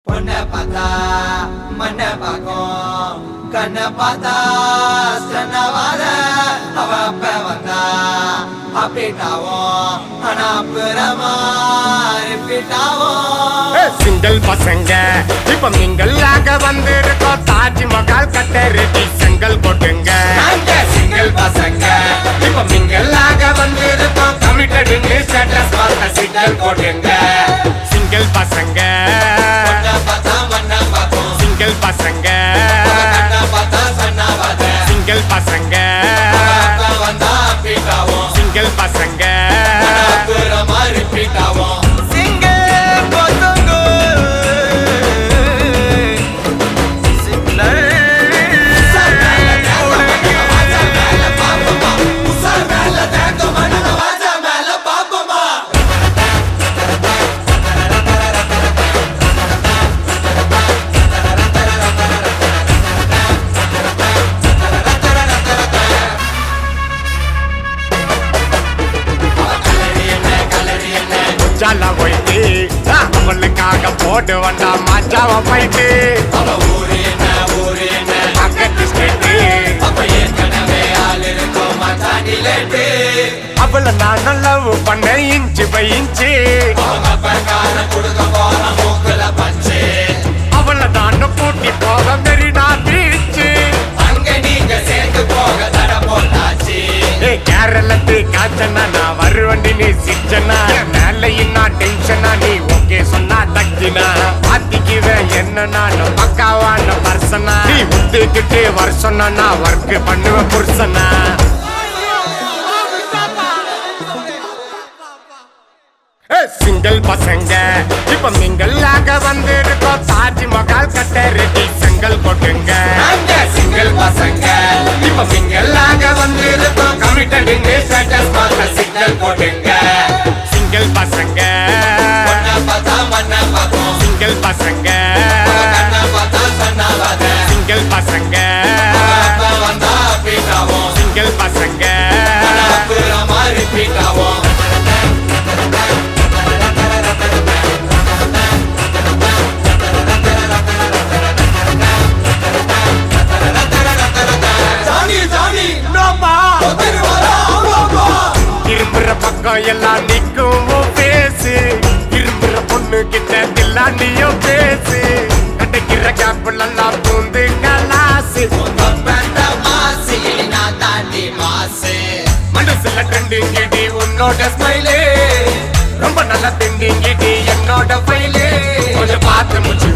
பொண்ணை பார்த்தா மண்ணை பார்க்கும் கண்ணை பார்த்தா ஸ்டன்னவாத அவ அப்ப வந்தா அப்பிட்டாவும் ஆனா அப்புறமா ரிப்பீட்டாவும் சிங்கிள் பசங்க இப்ப நீங்கள் ஆக வந்திருக்கோம் தாஜ்மஹால் கட்ட ரெடி செங்கல் போட்டுங்க நாங்க சிங்கிள் பசங்க இப்ப நீங்கள் ஆக வந்திருக்கோம் கமிட்டடுன்னு ஸ்டேட்டஸ் பார்த்த சிங்கிள் போட்டுங்க சிங்கிள் பசங்க பொண்ணை பார்த்தா மண்ணை பார்க்கும் சிங்கிள் பசங்க கண்ணை பார்த்தா சன்னவாத சிங்கிள் பசங்க அப்ப வந்தா அப்பிட்டாவும் சிங்கிள் பசங்க அப்புறமா ரிப்பீட்டாவும் ஜால போயிட்டு அவளுக்காக போட்டு வந்தா மாச்சாவ போயிட்டு பக்கத்து ஸ்டேட்டு அவள நான் லவ் பண்ண இன்ச்சு பை இன்ச்சு அவள நான் கூட்டி போக மெரினா பீச்சு ஏ கேரளத்து காச்சனா நான் வருவண்டி நீ சிச்சனா மேல நான் டென்ஷனா நீ ஓகே சொன்னா தக்கினா பாத்திக்குவேன் என்ன நான் பக்காவான பர்சனா நீ விட்டுக்கிட்டு வருஷம் நான் ஒர்க் பண்ணுவேன் புருஷனா சிங்கிள் பசங்க இப்ப மிங்கள் ஆக வந்திருக்கோம் தாஜ்மஹால் கட்ட ரெடி செங்கல் கொட்டுங்க சிங்கிள் பசங்க இப்ப மிங்கள் ஆக வந்திருக்கோம் கமிட்டடுங்க ஸ்டேட்டஸ் பார்த்த சிங்கிள் போட்டுங்க சிங்கிள் பசங்க பொண்ணை பார்த்தா மண்ணை பார்க்கும் சிங்கிள் பசங்க கண்ணை பார்த்தா சன்னவாத சிங்கிள் பசங்க அப்ப வந்தா அப்பிட்டாவும் சிங்கிள் பசங்க அப்புறமா ரிப்பீட்டாவும் ஜானி ஜானி திருவாரா இரும்புற பக்கம் எல்லாம் நிக்கும் உன் பேசு இரும்புற பொண்ணு கிட்ட தில்லாண்டியும் பேசு கிடைக்கிற கேப்பிள் எல்லாம் பூந்து கலாசு மனசுல ட்ரெண்டிங்கிடி உன்னோட ஸ்மைலே ரொம்ப நல்ல ட்ரெண்டிங்கிடி என்னோட ஃபைலே கொஞ்சம் பார்த்து முச்சு